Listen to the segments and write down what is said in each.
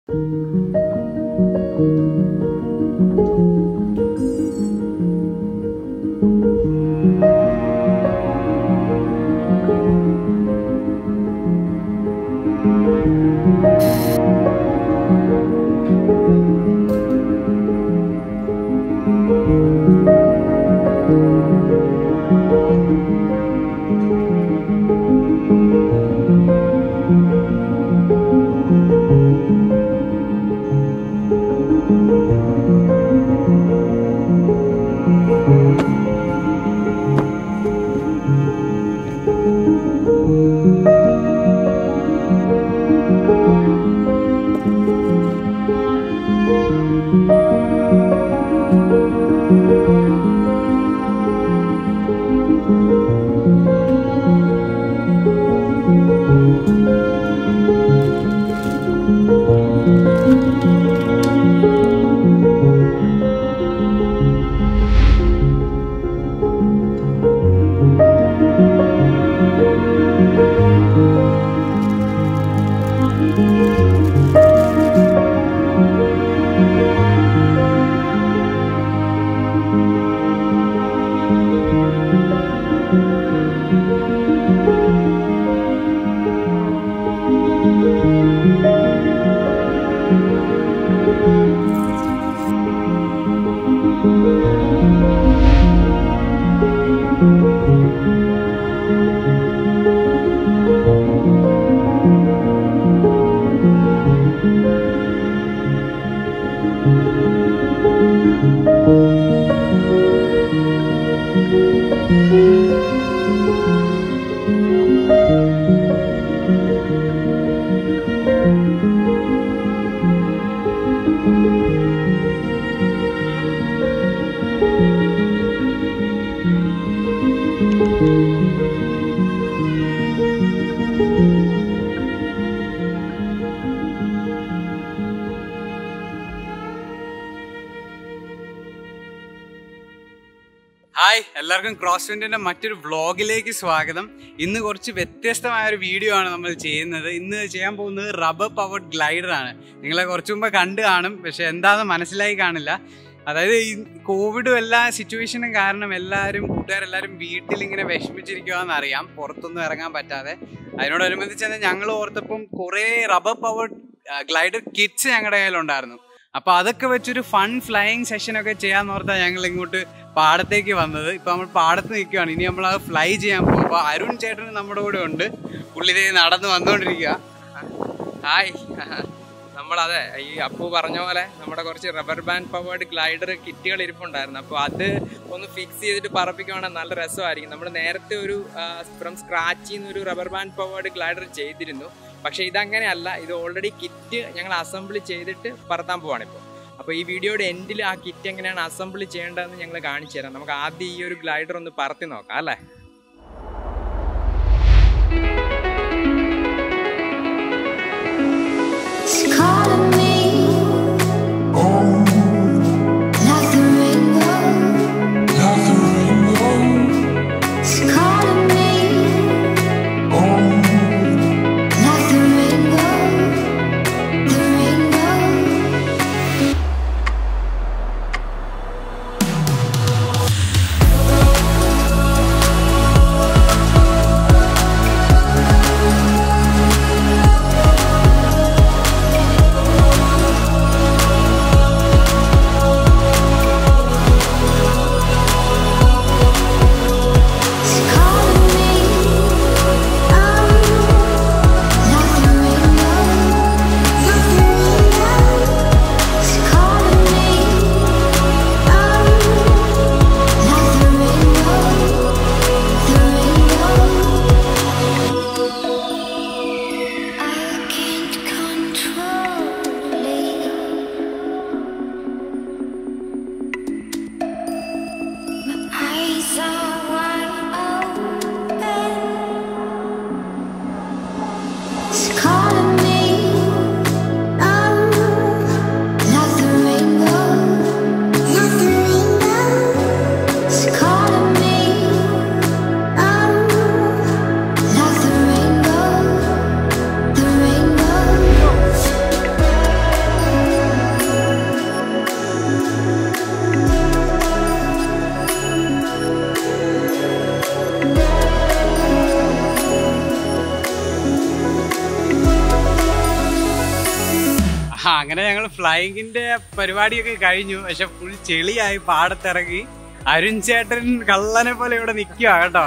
Hi എല്ലാവർക്കും cross വിൻഡിന്റെ മറ്റൊരു വ്ളോഗിലേക്ക് സ്വാഗതം ഇന്ന് കുറച്ച് വ്യത്യസ്തമായ ഒരു വീഡിയോ ആണ് നമ്മൾ ചെയ്യുന്നത് ഇന്ന് ചെയ്യാൻ പോകുന്നത് റബ്ബർ പവർഡ് ഗ്ലൈഡർ ആണ് നിങ്ങളെ കുറച്ചു മുമ്പ് കണ്ടു കാണും പക്ഷെ എന്താണെന്ന് മനസ്സിലായി കാണില്ല അതായത് ഈ കോവിഡും എല്ലാ സിറ്റുവേഷനും കാരണം എല്ലാവരും കൂട്ടുകാരെല്ലാവരും വീട്ടിൽ ഇങ്ങനെ വിഷമിച്ചിരിക്കുകയെന്ന് അറിയാം പുറത്തൊന്നും ഇറങ്ങാൻ പറ്റാതെ അതിനോടനുബന്ധിച്ച് തന്നെ ഞങ്ങൾ ഓർത്തപ്പം കുറേ റബ്ബർ പവർഡ് ഗ്ലൈഡർ കിറ്റ്സ് ഞങ്ങളുടെ കയ്യിലുണ്ടായിരുന്നു അപ്പൊ അതൊക്കെ വെച്ചൊരു ഫൺ ഫ്ലൈയിങ് സെഷൻ ഒക്കെ ചെയ്യാന്ന് ഓർത്താ ഞങ്ങൾ ഇങ്ങോട്ട് പാടത്തേക്ക് വന്നത് ഇപ്പൊ നമ്മൾ പാടത്ത് നിൽക്കുകയാണ് ഇനി നമ്മൾ അത് ഫ്ലൈ ചെയ്യാൻ പോകും അപ്പൊ അരുൺ ചേട്ടൻ നമ്മുടെ കൂടെ ഉണ്ട് പുള്ളി ദേ നടന്ന് വന്നുകൊണ്ടിരിക്കുക ഹായ് നമ്മളതെ ഈ അപ്പു പറഞ്ഞ പോലെ നമ്മുടെ കുറച്ച് റബ്ബർ ബാൻഡ് പവേർഡ് ഗ്ലൈഡർ കിറ്റുകൾ ഇരിപ്പുണ്ടായിരുന്നു അപ്പോൾ അത് ഒന്ന് ഫിക്സ് ചെയ്തിട്ട് പറപ്പിക്കുവാണെങ്കിൽ നല്ല രസമായിരിക്കും നമ്മൾ നേരത്തെ ഒരു ഫ്രം സ്ക്രാച്ചിൽ നിന്ന് ഒരു റബ്ബർ ബാൻഡ് പവേർഡ് ഗ്ലൈഡർ ചെയ്തിരുന്നു പക്ഷേ ഇതങ്ങനെയല്ല ഇത് ഓൾറെഡി കിറ്റ് ഞങ്ങൾ അസംബിൾ ചെയ്തിട്ട് പറത്താൻ പോവാണ് ഇപ്പോൾ അപ്പോൾ ഈ വീഡിയോയുടെ എൻഡിൽ ആ കിറ്റ് എങ്ങനെയാണ് അസംബിൾ ചെയ്യേണ്ടതെന്ന് ഞങ്ങൾ കാണിച്ചു തരാം നമുക്ക് ആദ്യം ഈ ഒരു ഗ്ലൈഡർ ഒന്ന് പറത്തി നോക്കാം അല്ലേ It's calling me like the rainbow. It's calling me like the rainbow, the rainbow. ആ, അങ്ങനെ ഞങ്ങൾ ഫ്ലൈങ്ങിന്റെ പരിപാടിയൊക്കെ കഴിഞ്ഞു പക്ഷെ ഫുൾ ചെളിയായി പാടത്തിറങ്ങി അരുൺ ചേട്ടൻ കള്ളനെ പോലെ ഇവിടെ നിൽക്കുക കേട്ടോ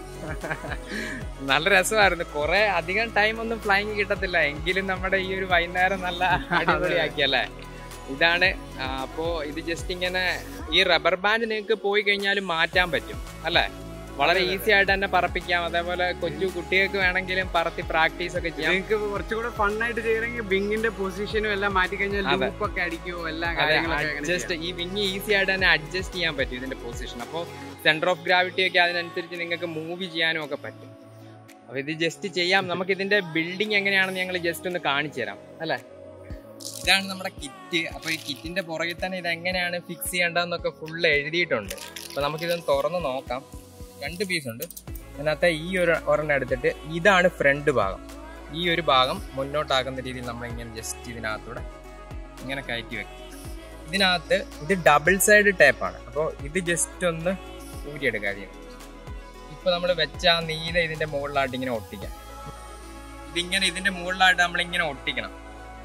നല്ല രസമായിരുന്നു കുറെ അധികം ടൈം ഒന്നും ഫ്ലൈങ് കിട്ടത്തില്ല എങ്കിലും നമ്മുടെ ഈ ഒരു വൈകുന്നേരം നല്ല അടിപൊളിയാക്കിയല്ലേ ഇതാണ് ആ, അപ്പോ ഇത് ജസ്റ്റ് ഇങ്ങനെ ഈ റബ്ബർ ബാൻഡ് നിങ്ങൾക്ക് പോയി കഴിഞ്ഞാലും മാറ്റാൻ പറ്റും അല്ലേ വളരെ ഈസി ആയിട്ട് തന്നെ പറപ്പിക്കാം അതേപോലെ കൊച്ചു കുട്ടികൾക്ക് വേണമെങ്കിലും പറത്തി പ്രാക്ടീസ് ഒക്കെ ചെയ്യാം നിങ്ങൾക്ക് കുറച്ചുകൂടെ ഫണ്ണായിട്ട് ചെയ്യണമെങ്കിൽ ബിങ്ങിന്റെ പൊസിഷനും എല്ലാം മാറ്റി കഴിഞ്ഞാൽ അതെ. ലൂപ്പൊക്കെ അടിക്കുമോ എല്ലാ അതെ കാര്യങ്ങളൊക്കെ അങ്ങനെ അഡ്ജസ്റ്റ് ഈ വിങ് ഈസി ആയിട്ട് തന്നെ അഡ്ജസ്റ്റ് ചെയ്യാൻ പറ്റും ഇതിന്റെ പൊസിഷൻ അപ്പോൾ സെന്റർ ഓഫ് ഗ്രാവിറ്റി ഒക്കെ അതിനനുസരിച്ച് നിങ്ങൾക്ക് മൂവ് ചെയ്യാനും ഒക്കെ പറ്റും അപ്പൊ ഇത് ജസ്റ്റ് ചെയ്യാം നമുക്ക് ഇതിന്റെ ബിൽഡിംഗ് എങ്ങനെയാണെന്ന് ഞങ്ങൾ ജസ്റ്റ് ഒന്ന് കാണിച്ചു തരാം അല്ലേ ഇതാണ് നമ്മുടെ കിറ്റ് അപ്പൊ ഈ കിറ്റിന്റെ പുറകിൽ തന്നെ ഇത് എങ്ങനെയാണ് ഫിക്സ് ചെയ്യേണ്ടതെന്നൊക്കെ ഫുള്ള് എഴുതിയിട്ടുണ്ട് അപ്പൊ നമുക്കിതൊന്ന് തുറന്ന് നോക്കാം രണ്ട് പീസ് ഉണ്ട് അതിനകത്ത് ഈ ഒരു ഒരെണ്ണം എടുത്തിട്ട് ഇതാണ് ഫ്രണ്ട് ഭാഗം ഈ ഒരു ഭാഗം മുന്നോട്ടാക്കുന്ന രീതിയിൽ നമ്മൾ ഇങ്ങനെ ജസ്റ്റ് ഇതിനകത്തൂടെ ഇങ്ങനെ കയറ്റി വെക്കും ഇതിനകത്ത് ഇത് ഡബിൾ സൈഡ് ടേപ്പാണ് അപ്പോൾ ഇത് ജസ്റ്റ് ഒന്ന് ഊരിയെടുക്കുക ചെയ്യണം ഇപ്പൊ നമ്മൾ വെച്ച ആ നീല ഇതിന്റെ മുകളിലായിട്ട് ഇങ്ങനെ ഒട്ടിക്കാം ഇതിങ്ങനെ ഇതിന്റെ മുകളിലായിട്ട് നമ്മൾ ഇങ്ങനെ ഒട്ടിക്കണം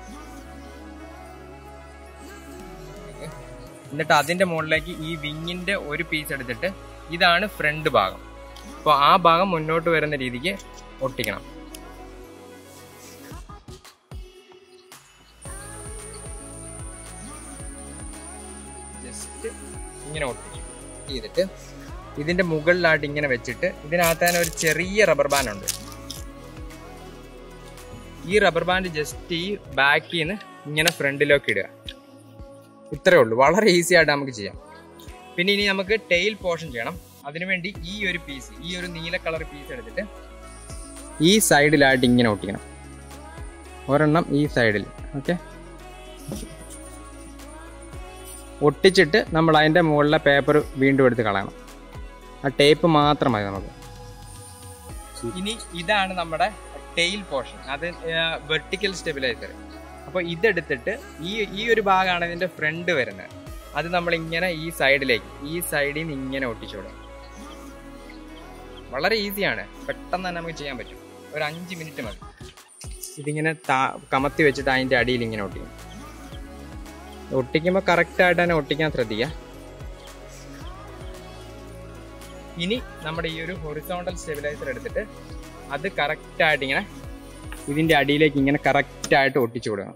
എന്നിട്ട് അതിന്റെ മുകളിലേക്ക് ഈ വിങ്ങിന്റെ ഒരു പീസ് എടുത്തിട്ട് ഇതാണ് ഫ്രണ്ട് ഭാഗം അപ്പോൾ ആ ഭാഗം മുന്നോട്ട് വരുന്ന രീതിക്ക് ഒട്ടിക്കണം ജസ്റ്റ് ഇങ്ങനെ ഒട്ടിക്കും ചെയ്തിട്ട് ഇതിന്റെ മുകളിലായിട്ട് ഇങ്ങനെ വെച്ചിട്ട് ഇതിനകത്ത് തന്നെ ഒരു ചെറിയ റബ്ബർ ബാൻഡ് ഉണ്ട് ഈ റബ്ബർ ബാൻഡ് ജസ്റ്റ് ഈ ബാക്കിൽ നിന്ന് ഇങ്ങനെ ഫ്രണ്ടിലേക്ക് ഇടുക ഇത്രേ ഉള്ളൂ വളരെ ഈസി ആയിട്ട് നമുക്ക് ചെയ്യാം പിന്നെ ഇനി നമുക്ക് ടെയിൽ പോർഷൻ ചെയ്യണം അതിനുവേണ്ടി ഈ ഒരു പീസ് ഈ ഒരു നീല കളർ പീസ് എടുത്തിട്ട് ഈ സൈഡിലായിട്ട് ഇങ്ങനെ ഒട്ടിക്കണം ഒരെണ്ണം ഈ സൈഡിൽ ഓക്കെ ഒട്ടിച്ചിട്ട് നമ്മൾ അതിൻ്റെ മുകളിലെ പേപ്പർ വീണ്ടും എടുത്ത് കളയണം ആ ടേപ്പ് മാത്രം മതി നമുക്ക് ഇനി ഇതാണ് നമ്മുടെ ടെയിൽ പോർഷൻ അത് വെർട്ടിക്കൽ സ്റ്റെബിലൈസർ അപ്പോൾ ഇതെടുത്തിട്ട് ഈ ഈ ഒരു ഭാഗമാണ് ഇതിന്റെ ഫ്രണ്ട് വരുന്നത് അത് നമ്മൾ ഇങ്ങനെ ഈ സൈഡിലേക്ക് ഈ സൈഡിൽ നിന്ന് ഇങ്ങനെ ഒട്ടിച്ചോടും വളരെ ഈസിയാണ് പെട്ടെന്ന് തന്നെ നമുക്ക് ചെയ്യാൻ പറ്റും ഒരു അഞ്ച് മിനിറ്റ് മതി ഇതിങ്ങനെ താ- കമത്തി വെച്ചിട്ട് അതിന്റെ അടിയിൽ ഇങ്ങനെ ഒട്ടിക്കും ഒട്ടിക്കുമ്പോൾ കറക്റ്റ് ആയിട്ട് തന്നെ ഒട്ടിക്കാൻ ശ്രദ്ധിക്കുക ഇനി നമ്മുടെ ഈ ഒരു ഹൊറിസോണ്ടൽ സ്റ്റെബിലൈസർ എടുത്തിട്ട് അത് കറക്റ്റ് ആയിട്ട് ഇങ്ങനെ ഇതിന്റെ അടിയിലേക്ക് ഇങ്ങനെ കറക്റ്റ് ആയിട്ട് ഒട്ടിച്ചു കൊടുക്കണം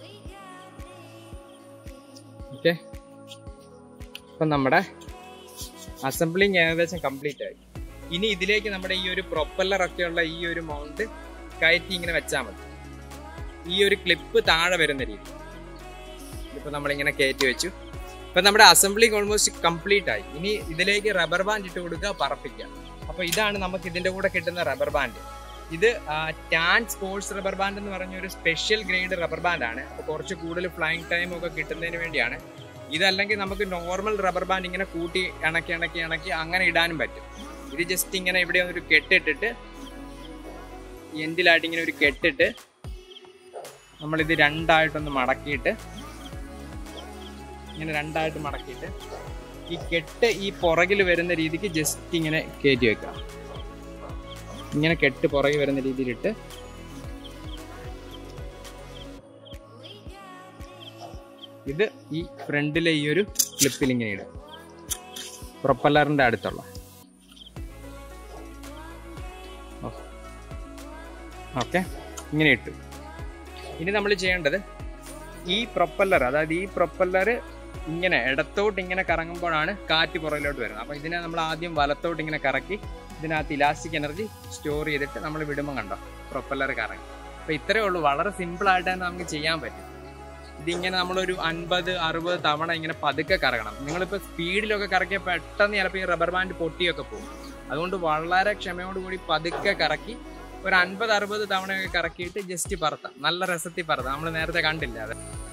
ഓക്കെ ഇപ്പം നമ്മുടെ അസംബ്ലിങ് ഏകദേശം കംപ്ലീറ്റ് ആയി ഇനി ഇതിലേക്ക് നമ്മുടെ ഈ ഒരു പ്രൊപ്പല്ലർ ഒക്കെയുള്ള ഈ ഒരു മൗണ്ട് കയറ്റി ഇങ്ങനെ വെച്ചാൽ മതി ഈ ഒരു ക്ലിപ്പ് താഴെ വരുന്ന രീതി ഇതിപ്പോ നമ്മളിങ്ങനെ കയറ്റി വെച്ചു ഇപ്പൊ നമ്മുടെ അസംബ്ലിങ് ഓൾമോസ്റ്റ് കംപ്ലീറ്റ് ആയി ഇനി ഇതിലേക്ക് റബ്ബർ ബാൻഡ് ഇട്ട് കൊടുക്കുക പറപ്പിക്കുക അപ്പൊ ഇതാണ് നമുക്ക് ഇതിന്റെ കൂടെ കിട്ടുന്ന റബ്ബർ ബാൻഡ് ഇത് ടാൻ സ്പോർട്സ് റബ്ബർ ബാൻഡ് എന്ന് പറഞ്ഞ ഒരു സ്പെഷ്യൽ ഗ്രേഡ് റബ്ബർ ബാൻഡ് ആണ് അപ്പോൾ കുറച്ച് കൂടുതൽ ഫ്ലൈങ് ടൈം ഒക്കെ കിട്ടുന്നതിന് വേണ്ടിയാണ് ഇതല്ലെങ്കിൽ നമുക്ക് നോർമൽ റബ്ബർ ബാൻഡ് ഇങ്ങനെ കൂട്ടി ഇണക്കി ഇണക്കി ഇണക്കി അങ്ങനെ ഇടാനും പറ്റും ഇത് ജസ്റ്റ് ഇങ്ങനെ ഇവിടെ ഒരു കെട്ടിട്ടിട്ട് എൻഡിലായിട്ട് ഇങ്ങനെ ഒരു കെട്ടിട്ട് നമ്മളിത് രണ്ടായിട്ടൊന്ന് മടക്കിയിട്ട് ഇങ്ങനെ രണ്ടായിട്ട് മടക്കിയിട്ട് ഈ കെട്ട് ഈ പുറകിൽ വരുന്ന രീതിക്ക് ജസ്റ്റ് ഇങ്ങനെ കയറ്റി വെക്കാം ഇങ്ങനെ കെട്ട് പുറകിൽ വരുന്ന രീതിയിലിട്ട് ഇത് ഈ ഫ്രണ്ടിലെ ഈ ഒരു ക്ലിപ്പിൽ ഇങ്ങനെ ഇടും പ്രൊപ്പല്ലറിന്റെ അടുത്തുള്ള ഓക്കെ ഇങ്ങനെ ഇട്ടു ഇനി നമ്മൾ ചെയ്യേണ്ടത് ഈ പ്രൊപ്പല്ലർ അതായത് ഈ പ്രൊപ്പല്ലർ ഇങ്ങനെ ഇടത്തോട്ട് ഇങ്ങനെ കറങ്ങുമ്പോഴാണ് കാറ്റ് പുറകിലോട്ട് വരുന്നത് അപ്പോൾ ഇതിനെ നമ്മൾ ആദ്യം വലത്തോട്ട് ഇങ്ങനെ കറക്കി ഇതിനകത്ത് ഇലാസ്റ്റിക് എനർജി സ്റ്റോർ ചെയ്തിട്ട് നമ്മൾ വിടുമ്പോൾ കണ്ടോ പ്രൊപ്പല്ലർ കറങ്ങി അപ്പോൾ ഇത്രയേ ഉള്ളൂ വളരെ സിമ്പിൾ ആയിട്ട് തന്നെ നമുക്ക് ചെയ്യാൻ പറ്റും ഇതിങ്ങനെ നമ്മളൊരു അൻപത് അറുപത് തവണ ഇങ്ങനെ പതുക്കെ കറങ്ങണം നിങ്ങളിപ്പോൾ സ്പീഡിലൊക്കെ കറക്കിയാൽ പെട്ടെന്ന് ചിലപ്പോൾ ഈ റബ്ബർ ബാൻഡ് പൊട്ടിയൊക്കെ പോകും അതുകൊണ്ട് വളരെ ക്ഷമയോടുകൂടി പതുക്കെ കറക്കി ഒരു അൻപത് അറുപത് തവണയൊക്കെ കറക്കിയിട്ട് ജസ്റ്റ് പറത്താം നല്ല രസത്തിൽ പറത്താം നമ്മൾ നേരത്തെ കണ്ടില്ല അത്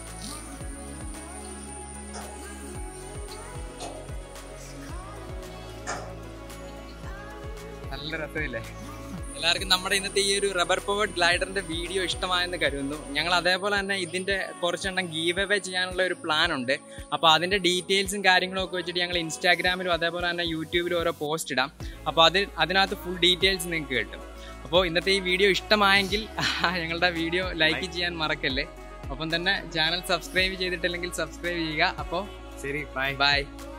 നല്ല രസമില്ലേ എല്ലാവർക്കും നമ്മുടെ ഇന്നത്തെ ഈ ഒരു റബ്ബർ പവേർഡ് ഗ്ലൈഡറിന്റെ വീഡിയോ ഇഷ്ടമായെന്ന് കരുതുന്നു ഞങ്ങൾ അതേപോലെ തന്നെ ഇതിന്റെ കുറച്ചെണ്ണം ഗീവ് അവേ ചെയ്യാനുള്ള ഒരു പ്ലാൻ ഉണ്ട് അപ്പോൾ അതിന്റെ ഡീറ്റെയിൽസും കാര്യങ്ങളും ഒക്കെ വെച്ചിട്ട് ഞങ്ങൾ ഇൻസ്റ്റാഗ്രാമിലും അതേപോലെ തന്നെ യൂട്യൂബിലും ഓരോ പോസ്റ്റ് ഇടാം അപ്പോൾ അത് അതിനകത്ത് ഫുൾ ഡീറ്റെയിൽസ് നിങ്ങൾക്ക് കിട്ടും അപ്പോൾ ഇന്നത്തെ ഈ വീഡിയോ ഇഷ്ടമായെങ്കിൽ ഞങ്ങളുടെ വീഡിയോ ലൈക്ക് ചെയ്യാൻ മറക്കല്ലേ ഒപ്പം തന്നെ ചാനൽ സബ്സ്ക്രൈബ് ചെയ്തിട്ടില്ലെങ്കിൽ സബ്സ്ക്രൈബ് ചെയ്യുക അപ്പോൾ ശരി ബൈ ബൈ